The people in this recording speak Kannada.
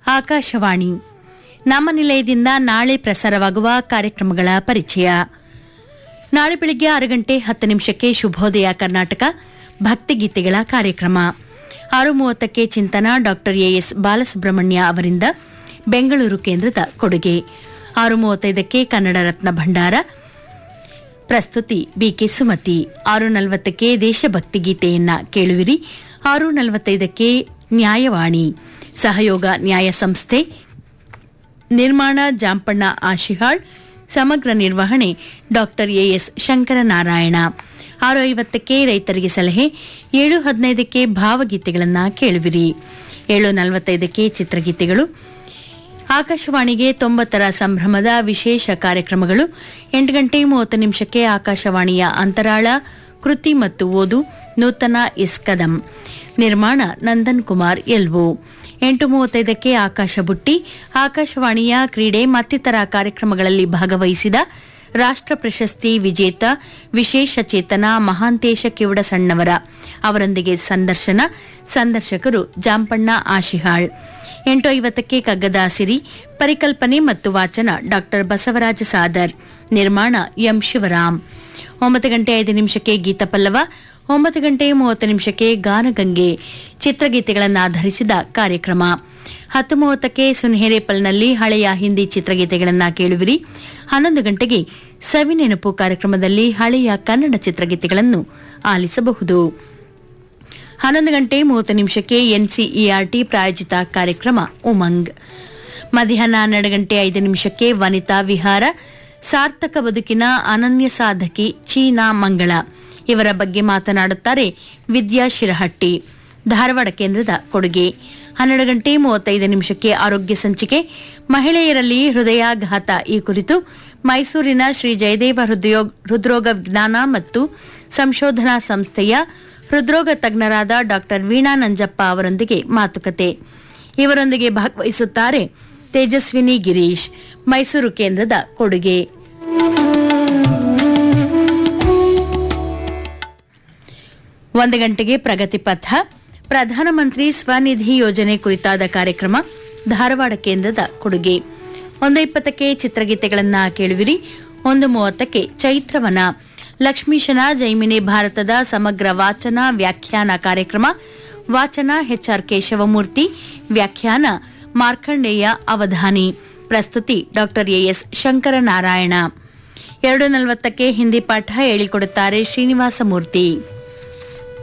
ಆಕಾಶವಾಣಿ ನಮ್ಮ ನಿಲಯದಿಂದ ನಾಳೆ ಪ್ರಸಾರವಾಗುವ ಕಾರ್ಯಕ್ರಮಗಳ ಪರಿಚಯ ನಾಳೆ ಬೆಳಿಗ್ಗೆ ಆರು ಗಂಟೆ ಹತ್ತು ನಿಮಿಷಕ್ಕೆ ಶುಭೋದಯ ಕರ್ನಾಟಕ ಭಕ್ತಿಗೀತೆಗಳ ಕಾರ್ಯಕ್ರಮ ಆರು ಮೂವತ್ತಕ್ಕೆ ಚಿಂತನ ಡಾಕ್ಟರ್ ಎಎಸ್ ಬಾಲಸುಬ್ರಹ್ಮಣ್ಯ ಅವರಿಂದ ಬೆಂಗಳೂರು ಕೇಂದ್ರದ ಕೊಡುಗೆ ಆರು ಮೂವತ್ತೈದಕ್ಕೆ ಕನ್ನಡ ರತ್ನ ಭಂಡಾರ ಪ್ರಸ್ತುತಿ ಬಿಕೆ ಸುಮತಿ ಆರು ನಲವತ್ತಕ್ಕೆ ದೇಶಭಕ್ತಿ ಗೀತೆಯನ್ನ ಕೇಳುವಿರಿ ಆರು ನಲವತ್ತೈದಕ್ಕೆ ನ್ಯಾಯವಾಣಿ ಸಹಯೋಗ ನ್ಯಾಯ ಸಂಸ್ಥೆ ನಿರ್ಮಾಣ ಜಾಂಪಣ್ಣ ಆಶಿಹಾಳ್ ಸಮಗ್ರ ನಿರ್ವಹಣೆ ಡಾಕ್ಟರ್ ಎಎಸ್ ಶಂಕರನಾರಾಯಣ ಆರು ಐವತ್ತಕ್ಕೆ ರೈತರಿಗೆ ಸಲಹೆ ಏಳು ಹದಿನೈದಕ್ಕೆ ಭಾವಗೀತೆಗಳನ್ನ ಕೇಳುವಿರಿ ಏಳು ನಲವತ್ತೈದಕ್ಕೆ ಚಿತ್ರಗೀತೆಗಳು ಆಕಾಶವಾಣಿಗೆ ತೊಂಬತ್ತರ ಸಂಭ್ರಮದ ವಿಶೇಷ ಕಾರ್ಯಕ್ರಮಗಳು ಎಂಟು ಗಂಟೆ ಮೂವತ್ತು ನಿಮಿಷಕ್ಕೆ ಆಕಾಶವಾಣಿಯ ಅಂತರಾಳ ಕೃತಿ ಮತ್ತು ಓದು ನೂತನ ಇಸ್ಕದಂ ನಿರ್ಮಾಣ ನಂದನ್ ಕುಮಾರ್ ಎಲ್ವು ಎಂಟು ಮೂವತ್ತೈದಕ್ಕೆ ಆಕಾಶ ಬುಟ್ಟಿ ಆಕಾಶವಾಣಿಯ ಕ್ರೀಡೆ ಮತ್ತಿತರ ಕಾರ್ಯಕ್ರಮಗಳಲ್ಲಿ ಭಾಗವಹಿಸಿದ ರಾಷ್ಟ್ರ ಪ್ರಶಸ್ತಿ ವಿಜೇತ ವಿಶೇಷ ಚೇತನ ಮಹಾಂತೇಶ ಕಿವಡ ಸಣ್ಣವರ ಅವರೊಂದಿಗೆ ಸಂದರ್ಶನ ಸಂದರ್ಶಕರು ಜಾಂಪಣ್ಣ ಆಶಿಹಾಳ್ ಎಂಟು ಐವತ್ತಕ್ಕೆ ಕಗ್ಗದ ಸಿರಿ ಪರಿಕಲ್ಪನೆ ಮತ್ತು ವಾಚನ ಡಾಕ್ಟರ್ ಬಸವರಾಜ ಸಾದರ್ ನಿರ್ಮಾಣ ಎಂ ಶಿವರಾಮ್ ಒಂಬತ್ತು ಗಂಟೆ ಐದು ನಿಮಿಷಕ್ಕೆ ಗೀತ ಪಲ್ಲವ ಒಂಬತ್ತು ಗಂಟೆ ಮೂವತ್ತು ನಿಮಿಷಕ್ಕೆ ಗಾನಗಂಗೆ ಚಿತ್ರಗೀತೆಗಳನ್ನು ಆಧರಿಸಿದ ಕಾರ್ಯಕ್ರಮ ಹತ್ತು ಮೂವತ್ತಕ್ಕೆ ಸುನ್ಹೇರೇಪಲ್ನಲ್ಲಿ ಹಳೆಯ ಹಿಂದಿ ಚಿತ್ರಗೀತೆಗಳನ್ನು ಕೇಳುವಿರಿ ಹನ್ನೊಂದು ಗಂಟೆಗೆ ಸವಿನೆನಪು ಕಾರ್ಯಕ್ರಮದಲ್ಲಿ ಹಳೆಯ ಕನ್ನಡ ಚಿತ್ರಗೀತೆಗಳನ್ನು ಆಲಿಸಬಹುದು ಹನ್ನೊಂದು ಗಂಟೆ ಮೂವತ್ತು ನಿಮಿಷಕ್ಕೆ ಎನ್ಸಿಇಆರ್ಟಿ ಪ್ರಾಯೋಜಿತ ಕಾರ್ಯಕ್ರಮ ಉಮಂಗ್ ಮಧ್ಯಾಹ್ನ ಹನ್ನೆರಡು ಗಂಟೆ ಐದು ನಿಮಿಷಕ್ಕೆ ವನಿತಾ ವಿಹಾರ ಸಾರ್ಥಕ ಬದುಕಿನ ಅನನ್ಯ ಸಾಧಕಿ ಚೀನಾ ಮಂಗಳ ಇವರ ಬಗ್ಗೆ ಮಾತನಾಡುತ್ತಾರೆ ವಿದ್ಯಾ ಶಿರಹಟ್ಟಿ ಧಾರವಾಡ ಕೇಂದ್ರದ ಕೊಡುಗೆ ಹನ್ನೆರಡು ಗಂಟೆ ಮೂವತ್ತೈದು ನಿಮಿಷಕ್ಕೆ ಆರೋಗ್ಯ ಸಂಚಿಕೆ ಮಹಿಳೆಯರಲ್ಲಿ ಹೃದಯಾಘಾತ ಈ ಕುರಿತು ಮೈಸೂರಿನ ಶ್ರೀ ಜಯದೇವ ಹೃದಯೋ ಹೃದ್ರೋಗ ವಿಜ್ಞಾನ ಮತ್ತು ಸಂಶೋಧನಾ ಸಂಸ್ಥೆಯ ಹೃದ್ರೋಗ ತಜ್ಞರಾದ ಡಾಕ್ಟರ್ ವೀಣಾ ನಂಜಪ್ಪ ಅವರೊಂದಿಗೆ ಮಾತುಕತೆ ಇವರೊಂದಿಗೆ ಭಾಗವಹಿಸುತ್ತಾರೆ ತೇಜಸ್ವಿನಿ ಗಿರೀಶ್ ಮೈಸೂರು ಕೇಂದ್ರದ ಕೊಡುಗೆ ಒಂದು ಗಂಟೆಗೆ ಪ್ರಗತಿ ಪಥ ಪ್ರಧಾನಮಂತ್ರಿ ಸ್ವನಿಧಿ ಯೋಜನೆ ಕುರಿತಾದ ಕಾರ್ಯಕ್ರಮ ಧಾರವಾಡ ಕೇಂದ್ರದ ಕೊಡುಗೆ ಒಂದು ಇಪ್ಪತ್ತಕ್ಕೆ ಚಿತ್ರಗೀತೆಗಳನ್ನ ಕೇಳುವಿರಿ ಒಂದು ಮೂವತ್ತಕ್ಕೆ ಚೈತ್ರವನ ಲಕ್ಷ್ಮೀಶನ ಜೈಮಿನಿ ಭಾರತದ ಸಮಗ್ರ ವಾಚನ ವ್ಯಾಖ್ಯಾನ ಕಾರ್ಯಕ್ರಮ ವಾಚನ ಎಚ್ಆರ್ ಕೇಶವಮೂರ್ತಿ ವ್ಯಾಖ್ಯಾನ ಮಾರ್ಕಂಡೇಯ ಅವಧಾನಿ ಪ್ರಸ್ತುತಿ ಡಾಕ್ಟರ್ ಎಎಸ್ ಶಂಕರನಾರಾಯಣ ಎರಡು ನಲವತ್ತಕ್ಕೆ ಹಿಂದಿ ಪಾಠ ಹೇಳಿಕೊಡುತ್ತಾರೆ ಶ್ರೀನಿವಾಸ ಮೂರ್ತಿ